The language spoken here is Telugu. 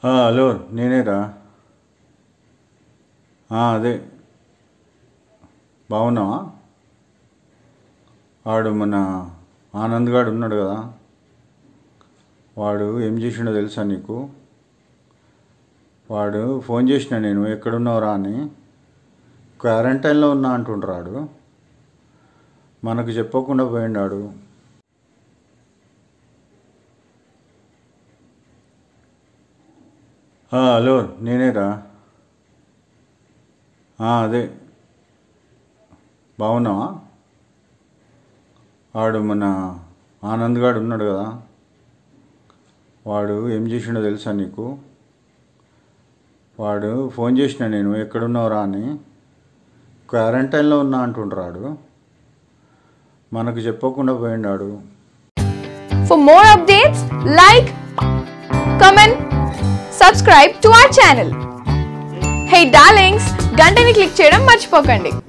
ఆ, హలో నేనేరా ఆ, అదే బాగున్నావా వాడు మన ఆనంద్ గాడు ఉన్నాడు కదా వాడు ఏం చేసిండో తెలుసా నీకు వాడు ఫోన్ చేసిన నేను ఎక్కడున్నావురా అని క్వారంటైన్లో ఉన్నా అంటుండ్రాడు మనకు చెప్పకుండా పోయిండాడు ఆ, హలో నేనేరా ఆ, అదే బాగున్నావా వాడు మన ఆనంద్ గాడు ఉన్నాడు కదా వాడు ఏం చేసిండో తెలుసా నీకు వాడు ఫోన్ చేసిన నేను ఎక్కడున్నావురా అని క్వారంటైన్లో ఉన్నా అంటుండ్రాడు మనకు చెప్పకుండా పోయిండాడు For more updates, like, comment, subscribe to our channel. Hey darlings, గంటని click చేయడం మర్చిపోకండి